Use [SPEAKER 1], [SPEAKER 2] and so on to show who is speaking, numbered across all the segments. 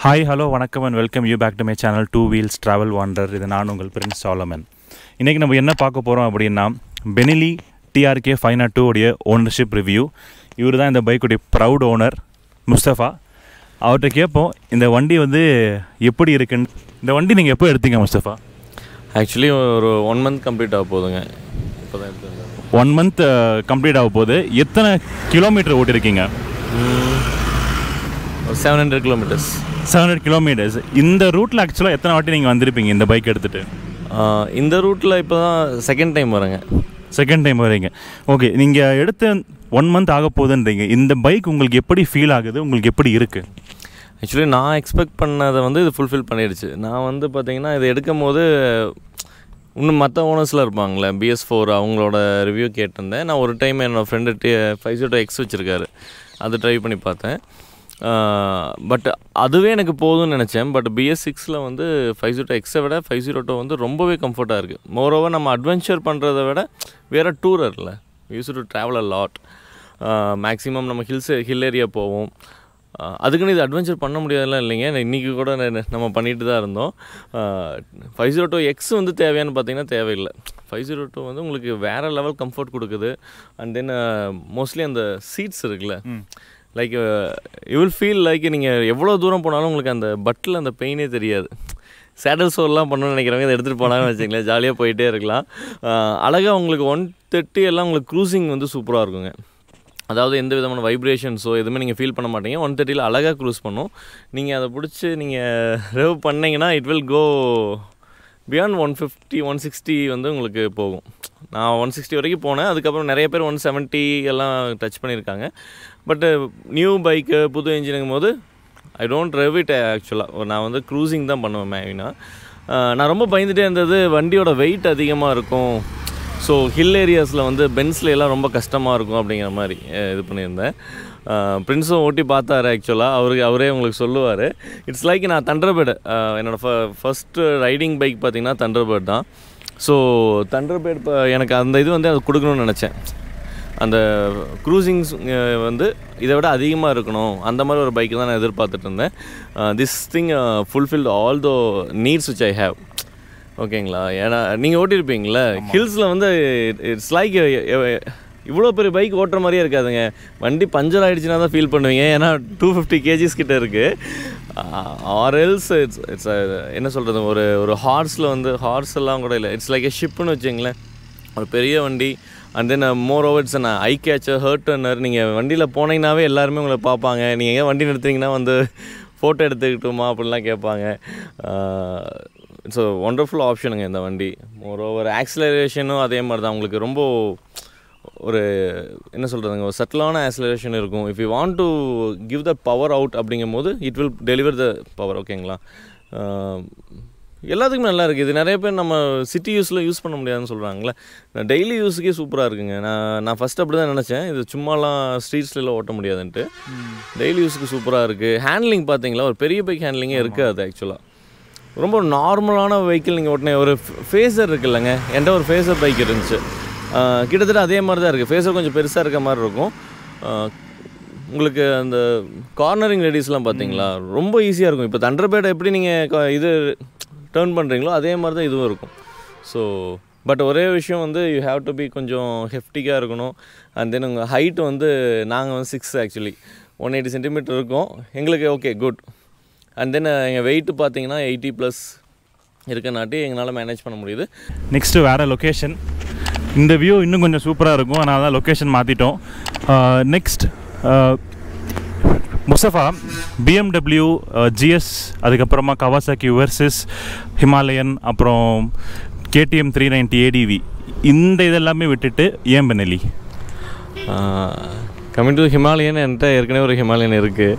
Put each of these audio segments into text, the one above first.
[SPEAKER 1] hi hello வணக்கம் and welcome you back to my channel two wheels travel wander இது நான் உங்கள் Prince Solomon இன்றைக்கி நம்ம என்ன பார்க்க போகிறோம் அப்படின்னா Benelli TRK five naught two உடைய ஓனர்ஷிப் ரிவ்யூ இவர் தான் இந்த பைக்குடைய ப்ரவுட் ஓனர் முஸ்தஃபா அவர்கிட்ட கேட்போம் இந்த வண்டி வந்து எப்படி இருக்குன்னு இந்த வண்டி நீங்கள் எப்போ எடுத்தீங்க முஸ்தஃபா
[SPEAKER 2] ஆக்சுவலி ஒரு ஒன் மந்த் கம்ப்ளீட் ஆக போகுதுங்க இப்போ தான் எடுத்து
[SPEAKER 1] ஒன் மந்த் கம்ப்ளீட் ஆக போகுது எத்தனை கிலோமீட்டர் ஓட்டிருக்கீங்க
[SPEAKER 2] ஒரு seven hundred kilometres
[SPEAKER 1] seven hundred kilometres இந்த ரூட்டில் ஆக்சுவலாக எத்தனை வாட்டி நீங்கள் வந்திருப்பீங்க இந்த பைக் எடுத்துகிட்டு
[SPEAKER 2] இந்த ரூட்டில் இப்போ தான் செகண்ட் டைம் வரேங்க
[SPEAKER 1] செகண்ட் டைம் வரீங்க ஓகே நீங்கள் எடுத்த ஒன் மந்த் ஆக போகுதுன்றீங்க இந்த பைக் உங்களுக்கு எப்படி ஃபீல் ஆகுது உங்களுக்கு எப்படி இருக்குது
[SPEAKER 2] ஆக்சுவலி நான் எக்ஸ்பெக்ட் பண்ணதை வந்து இது ஃபுல்ஃபில் பண்ணிடுச்சு நான் வந்து பார்த்தீங்கன்னா இதை எடுக்கும் போது இன்னும் மற்ற ஓனர்ஸில் இருப்பாங்களே பிஎஸ் ஃபோர் அவங்களோட ரிவ்யூ கேட்டிருந்தேன் நான் ஒரு டைம் என்னோடய friend T five zero X வச்சுருக்காரு அது ட்ரை பண்ணி பார்த்தேன் பட் அதுவே எனக்கு போதும்னு நினச்சேன் பட் பிஎஸ் சிக்ஸில் வந்து ஃபைவ் ஜீரோ எக்ஸை விட ஃபைவ் ஜீரோ டூ வந்து ரொம்பவே கம்ஃபர்ட்டாக இருக்குது மோரோவர் நம்ம அட்வென்ச்சர் பண்ணுறத விட வேறு டூரரில் use to travel a lot maximum நம்ம ஹில்ஸ் ஹில் ஏரியா போவோம் ஆஹ் அதுக்குன்னு இது அட்வென்ச்சர் பண்ண முடியாதுலாம் இல்லைங்க இன்றைக்கி கூட ந- நம்ம பண்ணிட்டு தான் இருந்தோம் ஃபைவ் ஜீரோ டூ எக்ஸ் வந்து தேவையான்னு பார்த்தீங்கன்னா தேவையில்லை ஃபைவ் ஜீரோ டூ வந்து உங்களுக்கு வேறு லெவல் கம்ஃபர்ட் கொடுக்குது அண்ட் தென் மோஸ்ட்லி அந்த சீட்ஸ் இருக்குல்ல like you will feel like நீங்கள் எவ்வளோ தூரம் போனாலும் உங்களுக்கு அந்த பட்டில் அந்த பெயினே தெரியாது சேடல் சோர்லாம் பண்ணணும்னு நினைக்கிறவங்க இதை எடுத்துகிட்டு போனாங்கன்னு வச்சுங்களேன் ஜாலியாக போயிட்டே இருக்கலாம் அழகாக உங்களுக்கு ஒன் தேர்ட்டி எல்லாம் உங்களுக்கு க்ரூசிங் வந்து சூப்பராக இருக்குங்க அதாவது எந்த விதமான வைப்ரேஷன்ஸோ எதுவுமே நீங்கள் ஃபீல் பண்ண மாட்டீங்க ஒன் தேர்ட்டியில் அழகாக க்ரூஸ் பண்ணும் நீங்கள் அதை பிடிச்சி நீங்கள் ரெவ் பண்ணீங்கன்னா it will go beyond one fifty one sixty வந்து உங்களுக்கு போகும் நான் ஒன் சிக்ஸ்டி வரைக்கும் போனேன் அதுக்கப்புறம் நிறைய பேர் ஒன் செவன்ட்டி எல்லாம் டச் பண்ணியிருக்காங்க பட்டு நியூ பைக்கு புது இன்ஜினுங்கும் போது ஐ டோன்ட் ரெவ் இட் ஆக்சுவலாக நான் வந்து க்ரூசிங் தான் பண்ணுவேன் மெயினாக நான் ரொம்ப பயந்துட்டே இருந்தது வண்டியோட வெயிட் அதிகமாக இருக்கும் ஸோ ஹில் ஏரியாஸில் வந்து பென்ஸில் எல்லாம் ரொம்ப கஷ்டமாக இருக்கும் அப்படிங்கிற மாதிரி அஹ், இது பண்ணியிருந்தேன் பிரின்ஸும் ஓட்டி பார்த்தாரு ஆக்சுவலாக அவருக்கு அவரே உங்களுக்கு சொல்லுவார் இட்ஸ் லைக் நான் தண்டர்பேர்டு என்னோடய ஃப ஃபஸ்ட்டு ரைடிங் பைக் பார்த்தீங்கன்னா தண்டர்பேர்ட் தான் ஸோ தண்டர்பேர்ட் இப்போ எனக்கு அந்த இது வந்து அது கொடுக்கணும்னு நினச்சேன் அந்த க்ரூசிங்ஸ் வந்து இதை விட அதிகமாக இருக்கணும் அந்த மாதிரி ஒரு பைக் தான் நான் எதிர்பார்த்துட்டு இருந்தேன் this thing fulfil all those needs which I have ஓகேங்களா ஏன்னா நீங்கள் ஓட்டியிருப்பீங்களே ஹில்ஸில் வந்து இட்ஸ் லைக் இவ்வளோ பெரிய பைக் ஓட்டுற மாதிரியே இருக்காதுங்க வண்டி பஞ்சர் ஆகிடுச்சுன்னா தான் ஃபீல் பண்ணுவீங்க ஏன்னா டூ ஃபிஃப்டி கேஜிஸ் கிட்ட இருக்குது ஆர் எல்ஸ் இட்ஸ் இட்ஸ் என்ன சொல்கிறது ஒரு ஒரு ஹார்ஸில் வந்து ஹார்ஸ் எல்லாம் கூட இல்லை இட்ஸ் லைக் எ ஷிப்புன்னு வச்சுங்களேன் ஒரு பெரிய வண்டி and then moreover it's eye catcher head turner நீங்கள் வண்டியில் போனீங்கன்னாவே எல்லாருமே உங்களை பார்ப்பாங்க நீங்கள் எங்கே வண்டி நிறுத்துறீங்கன்னா வந்து ஃபோட்டோ எடுத்துக்கிட்டோமா அப்படின்லாம் கேட்பாங்க இட்ஸ் a ஒண்டர்ஃபுல் ஆப்ஷனுங்க இந்த வண்டி மோர் ஓவர் ஆக்சிலரேஷனும் அதே மாதிரி தான் உங்களுக்கு ரொம்ப ஒரு என்ன சொல்கிறதுங்க ஒரு சட்டிலான ஆக்சிலரேஷன் இருக்கும் if you want to give the power out அப்படிங்கும் போது it will deliver the power ஓகேங்களா எல்லாத்துக்குமே நல்லா இருக்குது இது நிறைய பேர் நம்ம சிட்டி யூஸில் யூஸ் பண்ண முடியாதுன்னு சொல்கிறாங்களே நான் டெய்லி யூஸுக்கே சூப்பராக இருக்குங்க நான் நான் ஃபஸ்ட் அப்படி தான் நினச்சேன் இது சும்மாலாம் ஸ்ட்ரீட்ஸ்லாம் ஓட்ட முடியாதுன்ட்டு டெய்லி யூஸுக்கு சூப்பராக இருக்குது ஹேண்ட்லிங் பார்த்தீங்களா ஒரு பெரிய பைக் ஹேண்ட்லிங்கே இருக்காது ஆக்சுவலாக ரொம்ப நார்மலான வெஹிக்கிள் நீங்கள் ஓட்டின ஒரு ஃபேஸர் இருக்குல்லங்க என்கிட்ட ஒரு ஃபேஸர் பைக் இருந்துச்சு ஆஹ் கிட்டத்தட்ட அதே மாதிரி தான் இருக்குது ஃபேஸர் கொஞ்சம் பெருசாக இருக்க மாதிரி இருக்கும் ஆஹ் உங்களுக்கு அந்த கார்னரிங் ரெடிஸ்லாம் பார்த்தீங்களா ரொம்ப ஈஸியாக இருக்கும் இப்போ தண்டர்பேட் எப்படி நீங்கள் இது டேர்ன் பண்ணுறீங்களோ அதே மாதிரி தான் இதுவும் இருக்கும் ஸோ பட் ஒரே விஷயம் வந்து யூ ஹேவ் டு பி கொஞ்சம் ஹெஃப்டிக்காக இருக்கணும் அண்ட் தென் உங்கள் ஹைட் வந்து நாங்கள் வந்து six actually one eighty centimetre இருக்கும் எங்களுக்கு ஓகே குட் அண்ட் தென் எங்கள் வெயிட்டு பார்த்தீங்கன்னா எயிட்டி ப்ளஸ் இருக்கனாட்டி எங்களால் மேனேஜ் பண்ண முடியுது
[SPEAKER 1] நெக்ஸ்ட்டு வேறு லொக்கேஷன் இந்த வியூ இன்னும் கொஞ்சம் சூப்பராக இருக்கும் அதனால தான் லொக்கேஷன் மாற்றிட்டோம் நெக்ஸ்ட் முசஃபா பிஎம்டபிள்யூ ஜிஎஸ் அதுக்கப்புறமா கவாசாக்கி வெர்சஸ் ஹிமாலயன் அப்புறம் கேடிஎம் த்ரீ நைன்ட்டி ஏடிவி இந்த இதெல்லாமே விட்டுட்டு ஏன் பெனலி
[SPEAKER 2] கம்மிங் டு ஹிமாலயன் என்கிட்ட ஏற்கனவே ஒரு ஹிமாலயன்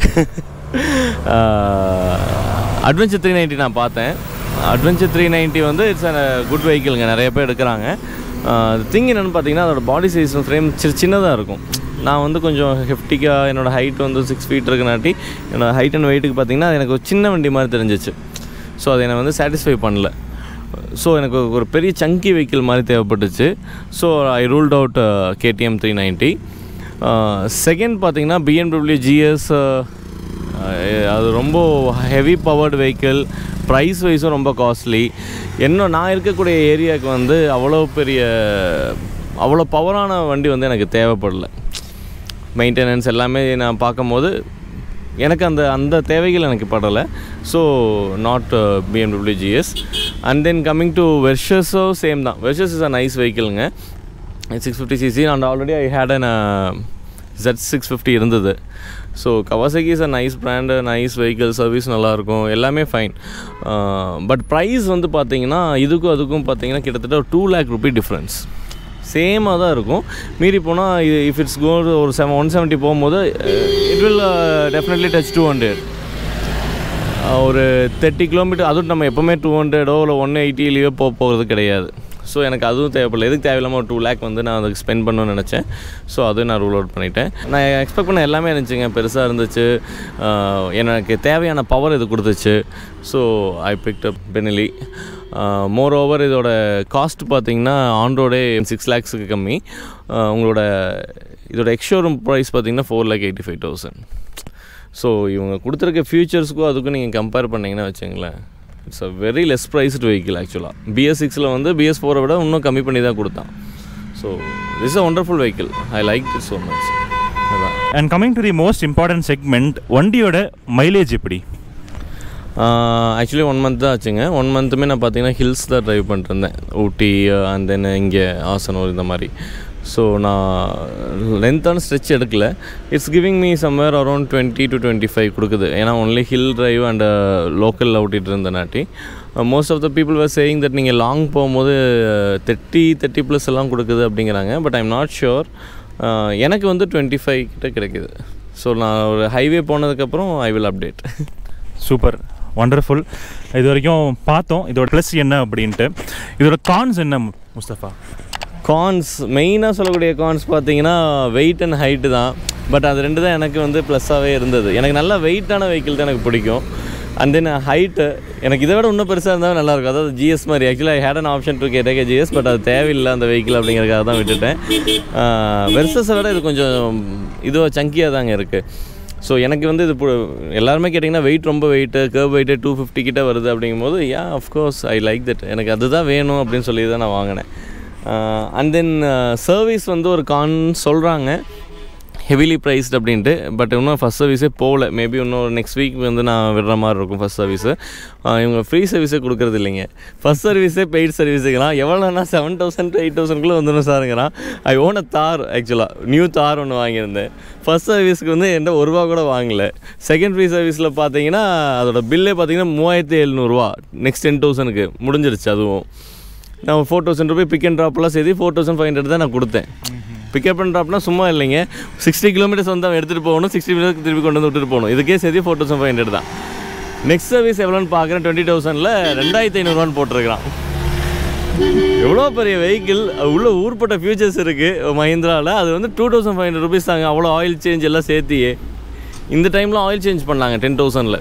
[SPEAKER 2] இருக்குது அட்வென்ச்சர் த்ரீ நைன்ட்டி நான் பார்த்தேன் அட்வென்ச்சர் த்ரீ நைன்ட்டி வந்து இட்ஸ் அ குட் வெஹிக்கிள்ங்க நிறைய பேர் எடுக்கிறாங்க திங் என்னென்னு பார்த்தீங்கன்னா அதோட பாடி சைஸ் ஃப்ரேம் சி சின்னதாக இருக்கும் நான் வந்து கொஞ்சம் ஹெஃப்டிக்காக என்னோடய ஹைட் வந்து சிக்ஸ் ஃபீட் இருக்கனாட்டி என்னோடய ஹைட் அண்ட் வெயிட்டுக்கு பார்த்தீங்கன்னா அது எனக்கு ஒரு சின்ன வண்டி மாதிரி தெரிஞ்சிச்சு ஸோ அதை என்னை வந்து சாட்டிஸ்ஃபை பண்ணல ஸோ எனக்கு ஒரு பெரிய சங்கி வெஹிக்கிள் மாதிரி தேவைப்பட்டுச்சு so I ruled out KTM three ninety second பார்த்தீங்கன்னா பிஎம்டபிள்யூ ஜிஎஸ் அஹ் அது ரொம்ப ஹெவி பவர்டு வெஹிக்கிள் ப்ரைஸ் வைஸும் ரொம்ப காஸ்ட்லி இன்னும் நான் இருக்கக்கூடிய ஏரியாவுக்கு வந்து அவ்வளோ பெரிய அவ்வளோ பவரான வண்டி வந்து எனக்கு தேவைப்படல மெயின்டெனன்ஸ் எல்லாமே நான் பார்க்கும்போது எனக்கு அந்த அந்த தேவைகள் எனக்கு படலை so not BMW GS and then coming to வெர்ஷஸோ சேம் தான் வெர்ஷஸ் இஸ் அ நைஸ் வெஹிக்கிளுங்க six fifty CC and already I had an zed six fifty இருந்தது so Kawasaki is a nice brand nice vehicle service நல்லாயிருக்கும் எல்லாமே fine but price வந்து பார்த்தீங்கன்னா இதுக்கும் அதுக்கும் பார்த்தீங்கன்னா கிட்டத்தட்ட ஒரு டூ லேக் ருபி டிஃப்ரென்ஸ் சேமாக தான் இருக்கும் மீறி போனால் இது இஃப் இட்ஸ் கோ ஒரு செவன் ஒன் செவன்ட்டி போகும்போது it will definitely touch two hundred ஒரு தேர்ட்டி கிலோமீட்டர் அதுவும் நம்ம எப்போவுமே டூ ஹண்ட்ரடோ இல்லை ஒன் எயிட்டிலேயோ போக போகிறது கிடையாது ஸோ எனக்கு அதுவும் தேவைப்படல எதுக்கு தேவையில்லாமல் ஒரு டூ லேக் வந்து நான் அதுக்கு ஸ்பெண்ட் பண்ணணும்னு நினச்சேன் ஸோ அதுவும் நான் ரூல் அவுட் பண்ணிட்டேன் நான் எக்ஸ்பெக்ட் பண்ண எல்லாமே இருந்துச்சுங்க பெருசாக இருந்துச்சு ஆஹ் எனக்கு தேவையான பவர் இது கொடுத்துச்சு so I picked up Benelli more over இதோட காஸ்ட் பார்த்தீங்கன்னா ஆன்ரோடே சிக்ஸ் லேக்ஸுக்கு கம்மி ஆஹ் உங்களோட இதோட எக்ஷோரூம் ப்ரைஸ் பார்த்தீங்கன்னா four lakh eighty five thousand so இவங்க கொடுத்துருக்க ஃபியூச்சர்ஸ்க்கும் அதுக்கும் நீங்கள் கம்பேர் பண்ணிங்கன்னா வச்சுங்களேன் it's a very less priced vehicle ஆக்சுவலாக பிஎஸ் சிக்ஸில் வந்து பிஎஸ் ஃபோரை விட இன்னும் கம்மி பண்ணி தான் கொடுத்தான் so this a wonderful vehicle I like it so much அதான்
[SPEAKER 1] and coming to the most important segment வண்டியோட மைலேஜ் எப்படி
[SPEAKER 2] ஆக்சுவலி ஒன் மந்த் தான் ஆச்சுங்க ஒன் மந்த்துமே நான் பார்த்தீங்கன்னா ஹில்ஸ் தான் ட்ரைவ் பண்ணிருந்தேன் ஊட்டி அண்ட் தென் இங்கே ஆசனூர் இந்த மாதிரி ஸோ நான் லென்த்தான ஸ்ட்ரெச் எடுக்கல it's giving me somewhere around twenty to twenty five கொடுக்குது ஏன்னா only hill drive and local ஓட்டிகிட்டு இருந்தனாட்டி most of the people were saying that நீங்கள் லாங் போகும்போது தேர்ட்டி தேர்ட்டி ப்ளஸ் எல்லாம் கொடுக்குது அப்படிங்கிறாங்க பட் ஐம் நாட் ஷுர் எனக்கு வந்து டுவெண்ட்டி ஃபைவ் கிட்ட கிடைக்குது ஸோ நான் ஒரு ஹைவே போனதுக்கப்புறம் I will update
[SPEAKER 1] super wonderful இது வரைக்கும் பார்த்தோம் இதோட ப்ளஸ் என்ன அப்படின்ட்டு இதோட கான்ஸ் என்ன முஸ்தஃபா
[SPEAKER 2] கான்ஸ் மெயினாக சொல்லக்கூடிய கான்ஸ் பார்த்தீங்கன்னா வெயிட் அண்ட் ஹைட்டு தான் பட் அது ரெண்டு தான் எனக்கு வந்து ப்ளஸ்ஸாகவே இருந்தது எனக்கு நல்ல வெயிட்டான வெஹிக்கிள் தான் எனக்கு பிடிக்கும் அண்ட் தென் ஹைட்டு எனக்கு இதை விட இன்னும் பெருசாக இருந்தால் நல்லாயிருக்கும் அதாவது ஜிஎஸ் மாதிரி ஆக்சுவலாக I had an option to கேட்டேக்க ஜிஎஸ் பட் அது தேவையில்லை அந்த வெஹிக்கிள் அப்படிங்கிறதுக்காக தான் விட்டுட்டேன் வெர்சஸை விட இது கொஞ்சம் இதுவாக சங்கியாக தாங்க இருக்குது ஸோ எனக்கு வந்து இது பு- எல்லாருமே கேட்டிங்கன்னா வெயிட் ரொம்ப weight curb weight two fifty கிட்ட வருது அப்படிங்கும்போது yeah of course I like that எனக்கு அதுதான் வேணும் அப்படின்னு சொல்லி தான் நான் வாங்கினேன் அண்ட் தென் சர்வீஸ் வந்து ஒரு கான் சொல்கிறாங்க ஹெவிலி ப்ரைஸ்ட் அப்படின்ட்டு பட் இன்னும் ஃபஸ்ட் சர்வீஸே போகல மேபி இன்னும் நெக்ஸ்ட் வீக் வந்து நான் விடுற மாதிரி இருக்கும் ஃபஸ்ட் சர்வீஸு இவங்க ஃப்ரீ சர்வீஸே கொடுக்குறது இல்லைங்க ஃபஸ்ட் சர்வீஸே பெய்ட் சர்வீஸுக்கெல்லாம் எவ்வளோனா செவன் தௌசண்ட் எயிட் தௌசண்ட்குள்ளே வந்துடும் சாருங்கிறான் ஐ ஓன் அ தார் ஆக்சுவலாக நியூ தார் ஒன்று வாங்கியிருந்தேன் ஃபஸ்ட் சர்வீஸ்க்கு வந்து எந்த ஒரு ரூபா கூட வாங்கல செகண்ட் ஃப்ரீ சர்வீஸில் பார்த்தீங்கன்னா அதோட பில்லே பார்த்தீங்கன்னா மூவாயிரத்தி எழுநூறுவா நெக்ஸ்ட் டென் தௌசண்ட்க்கு முடிஞ்சிருச்சு அதுவும் நான் four thousand rupee pick and ட்ராப்லாம் சேர்த்து ஃபோர் தௌசண்ட் ஃபைவ் ஹண்ட்ரட் தான் நான் கொடுத்தேன் பிக்கப் அண்ட் ட்ராப்னா சும்மா இல்லைங்க சிக்ஸ்டி கிலோமீட்டர்ஸ் வந்து அவன் எடுத்துகிட்டு போகணும் சிக்ஸ்டி மீட்டர் திருப்பி கொண்டு வந்து விட்டுட்டு போகணும் இதுக்கே சேர்த்து ஃபோர் தௌசண்ட் ஃபைவ் ஹண்ட்ரட் தான் நெக்ஸ்ட் சர்வீஸ் எவ்வளோன்னு பார்க்குறேன் டுவெண்ட்டி தௌசண்டில் ரெண்டாயிரத்தி ஐநூறுவான்னு போட்டிருக்கிறான் எவ்வளோ பெரிய வெஹிக்கிள் உள்ள ஊர்பட்ட ஃபியூச்சர்ஸ் இருக்குது மஹிந்திராவில் அது வந்து two thousand five hundred rupees தாங்க அவ்வளோ ஆயில் சேஞ்ச் எல்லாம் சேர்த்தியே இந்த டைமில் ஆயில் சேஞ்ச் பண்ணாங்க டென் தௌசண்டில்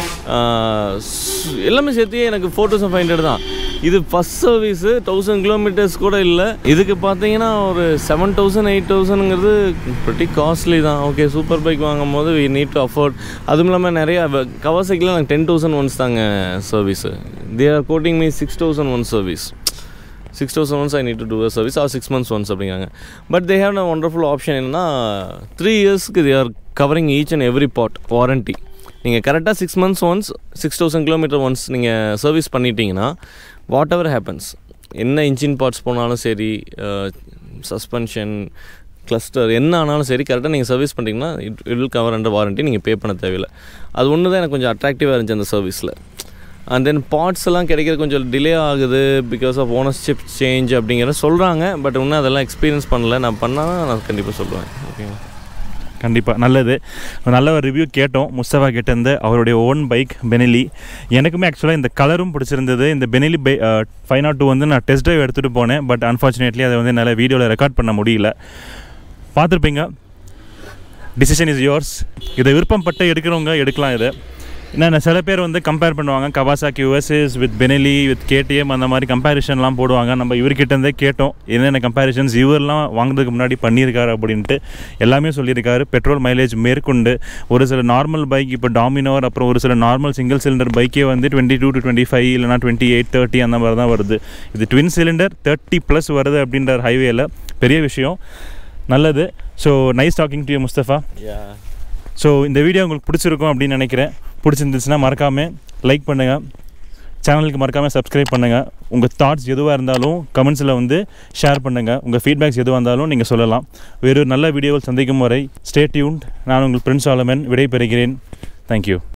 [SPEAKER 2] எல்லாமே சேர்த்து எனக்கு ஃபோர் தௌசண்ட் ஃபைவ் ஹண்ட்ரட் தான் இது ஃபஸ்ட் சர்வீஸு தௌசண்ட் கிலோமீட்டர்ஸ் கூட இல்லை இதுக்கு பார்த்தீங்கன்னா ஒரு செவன் தௌசண்ட் எயிட் தௌசண்ட்ங்கிறது ப்ரிட்டி காஸ்ட்லி தான் ஓகே சூப்பர் பைக் வாங்கும் போது வி நீட் டு அஃபோர்ட் அதுவும் இல்லாமல் நிறையா கவாசைக்கில் எனக்கு டென் தௌசண்ட் ஒன்ஸ் தாங்க service they are quoting me six thousand one service six thousand once I need to do a service or six months once அப்படிங்காங்க but they have a wonderful option என்னன்னா three இயர்ஸ்க்கு they are covering each and every part warranty நீங்கள் கரெக்டாக six months once six thousand kilometre once நீங்கள் service பண்ணிட்டீங்கன்னா whatever happens என்ன engine parts போனாலும் சரி சஸ்பென்ஷன் கிளஸ்டர் என்ன ஆனாலும் சரி கரெக்டாக நீங்கள் சர்வீஸ் பண்ணிட்டீங்கன்னா it it will cover under warranty நீங்கள் பே பண்ண தேவையில்லை அது ஒன்று தான் எனக்கு கொஞ்சம் அட்ராக்டிவாக இருந்துச்சு அந்த சர்வீஸில் அண்ட் தென் பார்ட்ஸ் எல்லாம் கிடைக்கிறது கொஞ்சம் டிலே ஆகுது பிகாஸ் ஆஃப் ஓனர்ஷிப் சேஞ்ச் அப்படிங்கிற சொல்கிறாங்க பட் இன்னும் அதெல்லாம் எக்ஸ்பீரியன்ஸ் பண்ணல நான் பண்ணால் நான் கண்டிப்பாக சொல்லுவேன் ஓகேங்களா
[SPEAKER 1] கண்டிப்பாக நல்லது ஒரு நல்ல ஒரு ரிவ்யூ கேட்டோம் முஸ்தபா கிட்டேருந்து அவருடைய ஓன் பைக் பெனிலி எனக்குமே ஆக்சுவலாக இந்த கலரும் பிடிச்சிருந்தது இந்த பெனிலி பை ஃபைவ் நாட் டூ வந்து நான் டெஸ்ட் ட்ரைவ் எடுத்துகிட்டு போனேன் பட் அன்ஃபார்ச்சுனேட்லி அதை வந்து என்னால் வீடியோவில் ரெக்கார்ட் பண்ண முடியல பார்த்துருப்பீங்க டிசிஷன் இஸ் யோர்ஸ் இதை விருப்பம் பட்டு எடுக்கிறவங்க எடுக்கலாம் இதை என்னென்ன சில பேர் வந்து கம்பேர் பண்ணுவாங்க Kawasaki USS with Benelli with KTM அந்த மாதிரி கம்பேரிஷன்லாம் போடுவாங்க நம்ம இவர்கிட்ட இருந்தே கேட்டோம் என்னென்ன கம்பேரிஷன்ஸ் இவர்லாம் வாங்குறதுக்கு முன்னாடி பண்ணியிருக்காரு அப்படின்ட்டு எல்லாமே சொல்லியிருக்காரு பெட்ரோல் மைலேஜ் மேற்கொண்டு ஒரு சில நார்மல் பைக் இப்போ டாமினோர் அப்புறம் ஒரு சில நார்மல் சிங்கிள் சிலிண்டர் பைக்கே வந்து twenty two to twenty five இல்லைனா டுவெண்ட்டி எயிட் தேர்ட்டி அந்த மாதிரி தான் வருது இது ட்வின் சிலிண்டர் தேர்ட்டி ப்ளஸ் வருது அப்படின்ற ஹைவேல பெரிய விஷயம் நல்லது so nice talking to you Mustafa so இந்த வீடியோ உங்களுக்கு பிடிச்சிருக்கும் அப்படின்னு நினைக்கிறேன் பிடிச்சிருந்துச்சுன்னா மறக்காமல் லைக் பண்ணுங்கள் சேனலுக்கு மறக்காமல் சப்ஸ்கிரைப் பண்ணுங்கள் உங்கள் தாட்ஸ் எதுவாக இருந்தாலும் கமெண்ட்ஸில் வந்து ஷேர் பண்ணுங்கள் உங்கள் ஃபீட்பேக்ஸ் எதுவாக இருந்தாலும் நீங்கள் சொல்லலாம் வேறு ஒரு நல்ல வீடியோவில் சந்திக்கும் வரை ஸ்டே டியூன்ட் நான் உங்கள் பிரின்ஸ் ஆலமன் விடைபெறுகிறேன் தேங்க்யூ